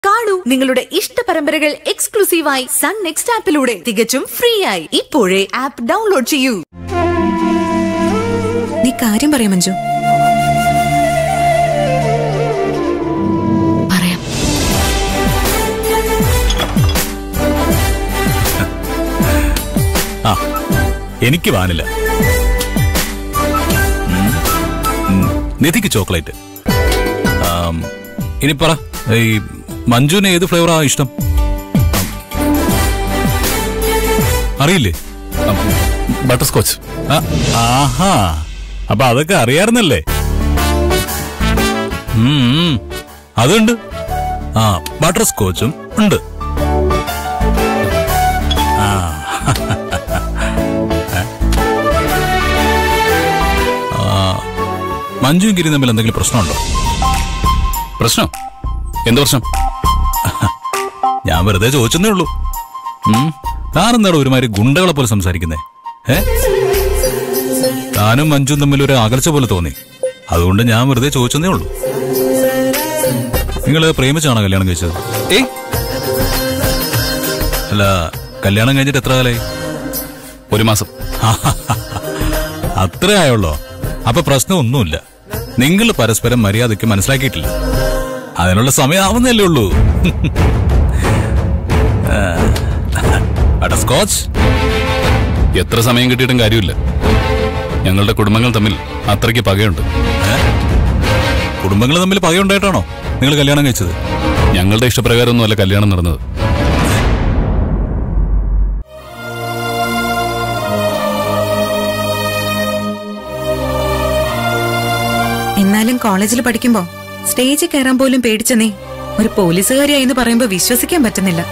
കാണൂ നിങ്ങളുടെ ഇഷ്ട പരമ്പരകൾ എക്സ്ക്ലൂസീവായി സൺ നെക്സ്റ്റ് ആപ്പിലൂടെ തികച്ചും ഫ്രീ ആയി ഇപ്പോഴേ ആപ്പ് ഡൗൺലോഡ് ചെയ്യൂ നീ കാര്യം പറയാം മഞ്ജു പറയാം ആ എനിക്ക് വാനില്ല ഉം, ഉം, നിധിക്ക് ചോക്ലേറ്റ് ആം, ഇനി പറ ഈ മഞ്ജുവിന് ഏത് ഫ്ലേവറാ ഇഷ്ടം അറിയില്ലേ ബട്ടർ സ്കോച്ച് ആ, ആഹാ അപ്പൊ അതൊക്കെ അറിയാറുന്നല്ലേ ഉം, ഉം, അതുണ്ട് ആ ബട്ടർ സ്കോച്ചും ഉണ്ട് ആ ആ, മഞ്ജുവും ഗിരി തമ്മിൽ എന്തെങ്കിലും പ്രശ്നമുണ്ടോ പ്രശ്നം എന്ത് പ്രശ്നം ഞാൻ വെറുതെ ചോദിച്ചെന്നേ ഉള്ളൂ ഉം, താനെന്താണോ ഒരുമാതിരി ഗുണ്ടകളെ പോലെ സംസാരിക്കുന്നേ ഏ താനും മഞ്ജുവും തമ്മിൽ ഒരു അകൽച്ച പോലെ തോന്നി അതുകൊണ്ട് ഞാൻ വെറുതെ ചോദിച്ചെന്നേ ഉള്ളൂ നിങ്ങൾ പ്രേമിച്ചാണോ കല്യാണം കഴിച്ചത് ഏയ് അല്ല കല്യാണം കഴിഞ്ഞിട്ട് എത്ര കാലായി ഒരു മാസം അത്രേ ആയുള്ളോ അപ്പൊ പ്രശ്നമൊന്നുമില്ല നിങ്ങൾ പരസ്പരം മര്യാദയ്ക്ക് മനസ്സിലാക്കിയിട്ടില്ല അതിനുള്ള സമയം ആവുന്നല്ലേ ഉള്ളൂ അട സ്കോച്ച് എത്ര സമയം കിട്ടിയിട്ടും കാര്യമില്ല ഞങ്ങളുടെ കുടുംബങ്ങൾ തമ്മിൽ അത്രയ്ക്ക് പകയുണ്ട് കുടുംബങ്ങൾ തമ്മിൽ പകയുണ്ടായിട്ടാണോ നിങ്ങൾ കല്യാണം കഴിച്ചത് ഞങ്ങളുടെ ഇഷ്ടപ്രകാരമൊന്നുമല്ല കല്യാണം നടന്നത് എന്നാലും കോളേജിൽ പഠിക്കുമ്പോ സ്റ്റേജിൽ കയറാൻ പോലും പേടിച്ച നീ ഒരു പോലീസുകാരിയായി പറയുമ്പോ വിശ്വസിക്കാൻ പറ്റുന്നില്ല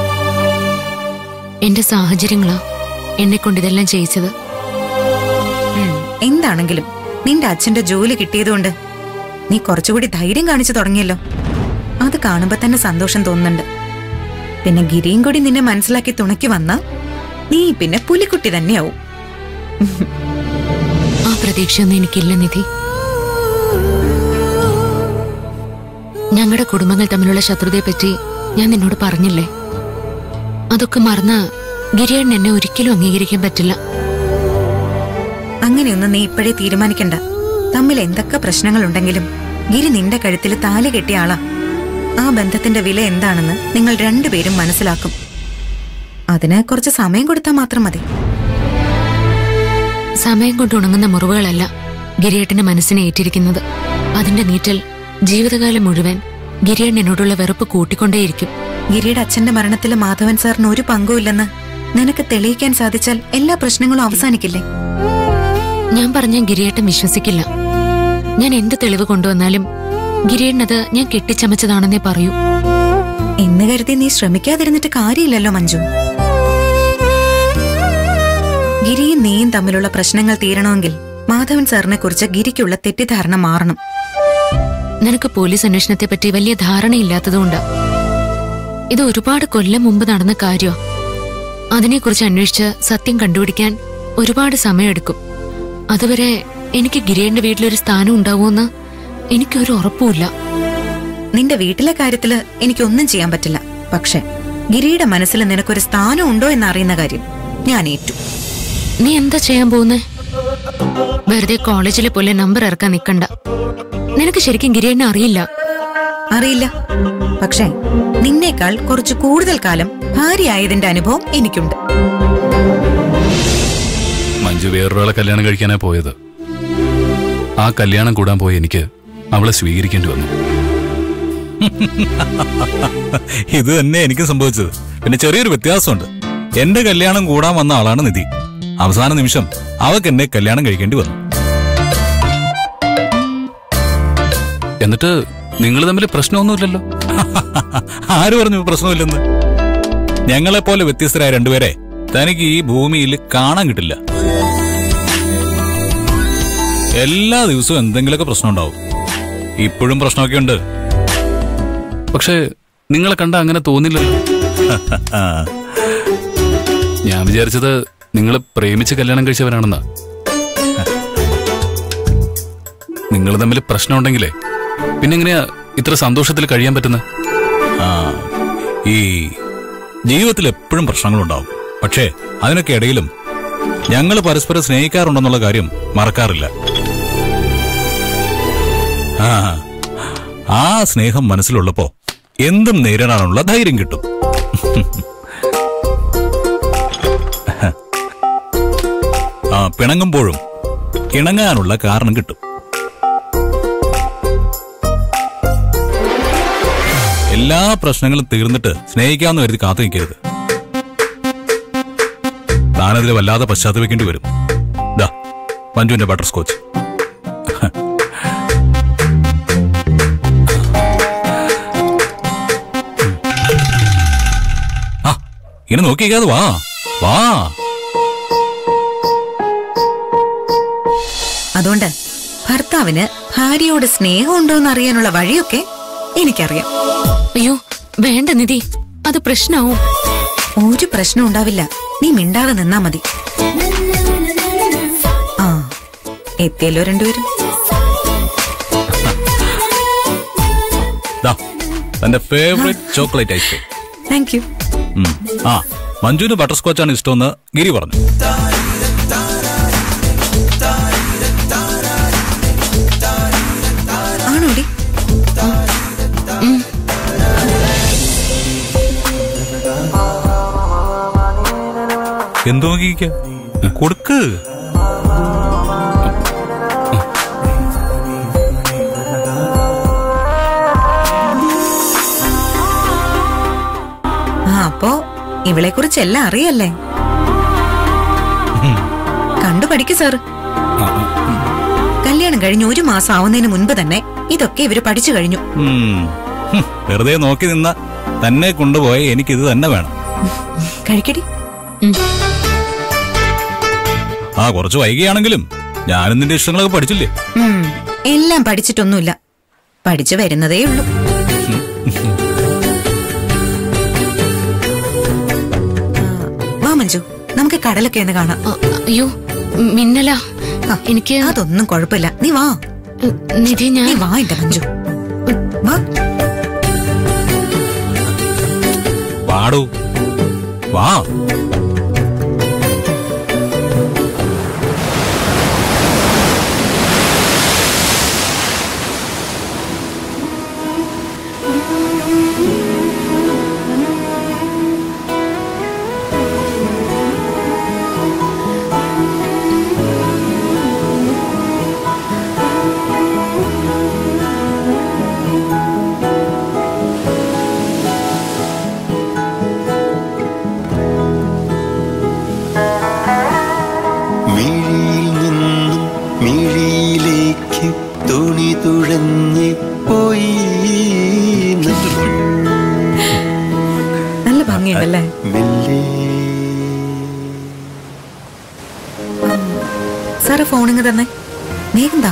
എന്റെ സാഹചര്യങ്ങളാ എന്നെ കൊണ്ട് ഇതെല്ലാം ചെയ്യിച്ചത് ഉം, എന്താണെങ്കിലും നിന്റെ അച്ഛന്റെ ജോലി കിട്ടിയതുകൊണ്ട് നീ കുറച്ചുകൂടി ധൈര്യം കാണിച്ചു തുടങ്ങിയല്ലോ അത് കാണുമ്പോ തന്നെ സന്തോഷം തോന്നുന്നുണ്ട് പിന്നെ ഗിരിയും കൂടി നിന്നെ മനസ്സിലാക്കി തുണയ്ക്ക് വന്ന നീ പിന്നെ പുലിക്കുട്ടി തന്നെയാവും ആ പ്രതീക്ഷയൊന്നും എനിക്കില്ല നിധി ഞങ്ങളുടെ കുടുംബങ്ങൾ തമ്മിലുള്ള ശത്രുതയെപ്പറ്റി ഞാൻ നിന്നോട് പറഞ്ഞില്ലേ അതൊക്കെ മറന്ന് ഗിരിയേണ്ണ എന്നെ ഒരിക്കലും അംഗീകരിക്കാൻ പറ്റില്ല അങ്ങനെയൊന്നും നീ ഇപ്പോഴേ തീരുമാനിക്കണ്ട തമ്മിൽ എന്തൊക്കെ പ്രശ്നങ്ങളുണ്ടെങ്കിലും ഗിരി നിന്റെ കഴുത്തിൽ താലി കെട്ടിയ ആളാ ആ ബന്ധത്തിന്റെ വില എന്താണെന്ന് നിങ്ങൾ രണ്ടുപേരും മനസ്സിലാക്കും അതിന് കുറച്ച് സമയം കൊടുത്താൽ മാത്രം മതി സമയം കൊണ്ട് ഉണങ്ങുന്ന മുറിവുകളല്ല ഗിരിയേട്ടന്റെ മനസ്സിനെ ഏറ്റിരിക്കുന്നത് അതിന്റെ നീറ്റൽ ജീവിതകാലം മുഴുവൻ ഗിരിയേട്ടൻ എന്നോടുള്ള വെറുപ്പ് കൂട്ടിക്കൊണ്ടേയിരിക്കും ഗിരിയുടെ അച്ഛന്റെ മരണത്തിൽ മാധവൻ സാറിന് ഒരു പങ്കുമില്ലെന്ന് നിനക്ക് തെളിയിക്കാൻ സാധിച്ചാൽ എല്ലാ പ്രശ്നങ്ങളും അവസാനിക്കില്ലേ ഞാൻ പറഞ്ഞ ഗിരിയേട്ടൻ വിശ്വസിക്കില്ല ഞാൻ എന്ത് തെളിവ് കൊണ്ടുവന്നാലും ഗിരിയേട്ടനത് ഞാൻ കെട്ടിച്ചമച്ചതാണെന്നേ പറയൂ എന്ന് കരുതി നീ ശ്രമിക്കാതിരുന്നിട്ട് കാര്യമില്ലല്ലോ മഞ്ജു ഗിരിയും നീയും തമ്മിലുള്ള പ്രശ്നങ്ങൾ തീരണമെങ്കിൽ മാധവൻ സാറിനെ കുറിച്ച് ഗിരിക്കുള്ള തെറ്റിദ്ധാരണ മാറണം നിനക്ക് പോലീസ് അന്വേഷണത്തെ പറ്റി വലിയ ധാരണയില്ലാത്തതുകൊണ്ടാ ഇത് ഒരുപാട് കൊല്ലം മുമ്പ് നടന്ന കാര്യോ അതിനെക്കുറിച്ച് അന്വേഷിച്ച് സത്യം കണ്ടുപിടിക്കാൻ ഒരുപാട് സമയമെടുക്കും അതുവരെ എനിക്ക് ഗിരിയേന്റെ വീട്ടിലൊരു സ്ഥാനം ഉണ്ടാവുമെന്ന് എനിക്കൊരു ഉറപ്പുമില്ല നിന്റെ വീട്ടിലെ കാര്യത്തില് എനിക്കൊന്നും ചെയ്യാൻ പറ്റില്ല പക്ഷെ ഗിരിയുടെ മനസ്സിൽ നിനക്കൊരു സ്ഥാനം ഉണ്ടോ എന്ന് അറിയുന്ന കാര്യം ഞാൻ ഏറ്റു നീ എന്താ ചെയ്യാൻ പോകുന്നേ വെറുതെ കോളേജിലെ പോലെ നമ്പർ ഇറക്കാൻ നിക്കണ്ട നിനക്ക് ശരിക്കും ഗിരിയേണ്ണ അറിയില്ല അറിയില്ല പക്ഷേ നിന്നേക്കാൾ കുറച്ച് കൂടുതൽ കാലം ഭാര്യയായതിന്റെ അനുഭവം എനിക്കുണ്ട് മഞ്ജു വേറൊരാളെ കല്യാണം കഴിക്കാനാ പോയത് ആ കല്യാണം കൂടാൻ പോയ എനിക്ക് അവളെ സ്വീകരിക്കേണ്ടി വന്നു ഇത് തന്നെ എനിക്ക് സംഭവിച്ചത് പിന്നെ ചെറിയൊരു വ്യത്യാസമുണ്ട് എന്റെ കല്യാണം കൂടാൻ വന്ന ആളാണ് നിധി അവസാന നിമിഷം അവക്ക് എന്നെ കല്യാണം കഴിക്കേണ്ടി വന്നു എന്നിട്ട് നിങ്ങൾ തമ്മിൽ പ്രശ്നമൊന്നുമില്ലല്ലോ ആര് പറഞ്ഞു പ്രശ്നമില്ലെന്ന് ഞങ്ങളെപ്പോലെ വ്യത്യസ്തരായ രണ്ടുപേരെ തനിക്ക് ഈ ഭൂമിയിൽ കാണാൻ കിട്ടില്ല എല്ലാ ദിവസവും എന്തെങ്കിലുമൊക്കെ പ്രശ്നം ഉണ്ടാവും ഇപ്പോഴും പ്രശ്നമൊക്കെ ഉണ്ട് പക്ഷേ നിങ്ങളെ കണ്ട അങ്ങനെ തോന്നില്ലല്ലോ ആ, ഞാൻ വിചാരിച്ചത് നിങ്ങൾ പ്രേമിച്ച് കല്യാണം കഴിച്ചവരാണെന്നാ നിങ്ങൾ തമ്മിൽ പ്രശ്നമുണ്ടെങ്കിലേ പിന്നെ എങ്ങനെയാ ഇത്ര സന്തോഷത്തിൽ കഴിയാൻ പറ്റുന്നത് ആ ഈ ജീവിതത്തിൽ എപ്പോഴും പ്രശ്നങ്ങളുണ്ടാവും പക്ഷേ അതിനൊക്കെ ഇടയിലും ഞങ്ങൾ പരസ്പരം സ്നേഹിക്കാറുണ്ടെന്നുള്ള കാര്യം മറക്കാറില്ല ആ ആ സ്നേഹം മനസ്സിലുള്ളപ്പോ എന്തും നേരിടാനുള്ള ധൈര്യം കിട്ടും ആ പിണങ്ങുമ്പോഴും ഇണങ്ങാനുള്ള കാരണം കിട്ടും എല്ലാ പ്രശ്നങ്ങളും തീർന്നിട്ട് സ്നേഹിക്കാമെന്ന് കരുതി കാത്തു നിൽക്കരുത് താനതിൽ വല്ലാതെ പശ്ചാത്തപിക്കേണ്ടി വരും ദാ മഞ്ജുവിന്റെ ബട്ടർ സ്കോച്ച് ആ ഇങ്ങനെ നോക്കിക്കാതെ വാ വാ അതുകൊണ്ട് ഭർത്താവിന് ഭാര്യയോട് സ്നേഹമുണ്ടോ എന്ന് അറിയാനുള്ള വഴിയൊക്കെ എനിക്കറിയാം അയ്യോ വേണ്ട നിധി അത് പ്രശ്നാവും ഒരു പ്രശ്നം ഉണ്ടാവില്ല നീ മിണ്ടാതെ നിന്നാ മതി ആ എത്തിയല്ലോ രണ്ടുപേരും ദാ തന്റെ favourite chocolate ice cream thank you ഉം. ആ മഞ്ജുവിന് ബട്ടർ സ്കോച്ചാണ് ഇഷ്ടമെന്ന് ഗിരി പറഞ്ഞു ആണോടി എന്തോ നോക്കിക്ക കൊടുക്ക് ആ അപ്പോ ഇവളെ കുറിച്ച് എല്ലാം അറിയല്ലേ കണ്ടു പഠിക്കു സാറ് കല്യാണം കഴിഞ്ഞ് ഒരു മാസം ആവുന്നതിന് മുൻപ് തന്നെ ഇതൊക്കെ ഇവര് പഠിച്ചു കഴിഞ്ഞു ഉം. ഹും, വെറുതെ നോക്കി നിന്ന തന്നെ കൊണ്ടുപോയ എനിക്കിത് തന്നെ വേണം കഴിക്കടി ആ കുറച്ച് വൈകിയാണെങ്കിലും ഞാനും നിന്റെ ഇഷ്ടങ്ങളൊക്കെ പഠിച്ചില്ലേ ഉം, എല്ലാം പഠിച്ചിട്ടൊന്നുമില്ല പഠിച്ചു വരുന്നതേ ഉള്ളൂ ആ, വാ മഞ്ജു നമുക്ക് കടലൊക്കെ ഒന്ന് കാണാം അ- അയ്യോ മിന്നല ആ, എനിക്ക് അതൊന്നും കുഴപ്പമില്ല നീ വാ നിധി നീ ഞാൻ വാ എന്റെ മഞ്ജു വാ പാടൂ വാ മിഴിയിൽ നിന്നും മിഴിയിലേക്ക് തുണി തുഴഞ്ഞ് പോയി നമ്മൾ നല്ല ഭംഗിയുണ്ടല്ലേ മെല്ലെ സാറ് ഫോണിങ് തന്നെ നീന്താ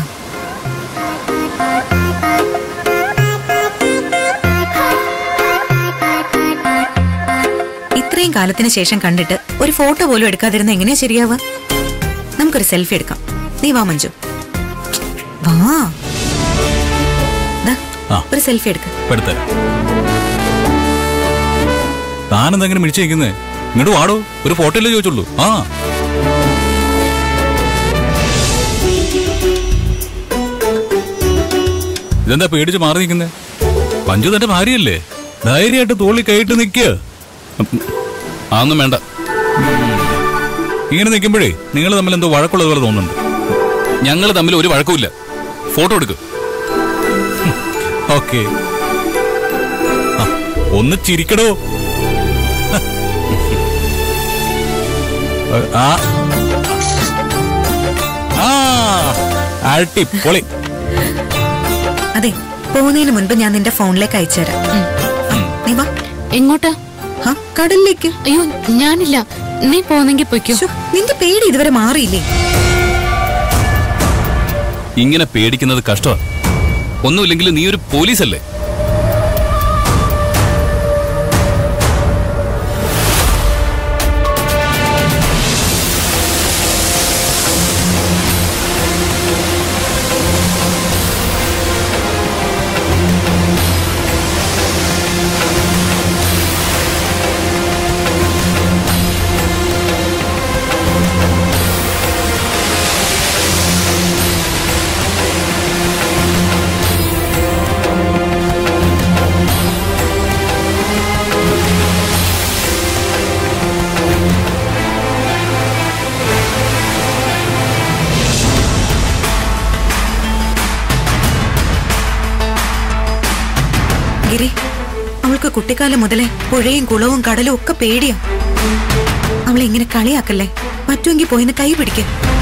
ഇത്രയും കാലത്തിന് ശേഷം കണ്ടിട്ട് ഒരു ഫോട്ടോ പോലും എടുക്കാതിരുന്ന എങ്ങനെയാ ശരിയാവുക നമുക്കൊരു സെൽഫി എടുക്കാം നീ വാ മഞ്ജു വാ ദാ, ആ. ഒരു സെൽഫി എടുക്ക പെടുത്ത താനെന്തെങ്കിലും മിടിച്ചു നിൽക്കുന്നേ ഇങ്ങോട്ട് വാടോ ഒരു ഫോട്ടോയിലേ ചോദിച്ചുള്ളൂ ആ ഇതെന്താ പേടിച്ച് മാറി നിൽക്കുന്നേ പഞ്ചു തന്റെ ഭാര്യയല്ലേ ധൈര്യമായിട്ട് തോളി കൈയിട്ട് നിൽക്കുക അതൊന്നും വേണ്ട ഇങ്ങനെ നിൽക്കുമ്പോഴേ നിങ്ങൾ തമ്മിൽ എന്തോ വഴക്കുള്ളത് പോലെ തോന്നുന്നുണ്ട് ഞങ്ങൾ തമ്മിൽ ഒരു വഴക്കുമില്ല ഫോട്ടോ എടുക്ക് ഓക്കെ ഒന്ന് ചിരിക്കടോ ആ ആ അടിപൊളി അതെ പോകുന്നതിന് മുൻപ് ഞാൻ നിന്റെ ഫോണിലേക്ക് അയച്ചുതരാം ആ, നീ വാ എങ്ങോട്ടാ ആ കടലിലേക്ക് അയ്യോ ഞാനില്ല നീ പോന്നെങ്കിൽ പൊയ്ക്കോ ശ്ശോ, നിന്റെ പേടി ഇതുവരെ മാറിയില്ലേ ഇങ്ങനെ പേടിക്കുന്നത് കഷ്ടമാണ് ഒന്നുമില്ലെങ്കിൽ നീ ഒരു പോലീസല്ലേ അവൾക്ക് കുട്ടിക്കാലം മുതലേ പുഴയും കുളവും കടലും ഒക്കെ പേടിയാ അവളെ ഇങ്ങനെ കളിയാക്കല്ലേ പറ്റുമെങ്കിൽ പോയിന്ന് കൈ പിടിക്ക്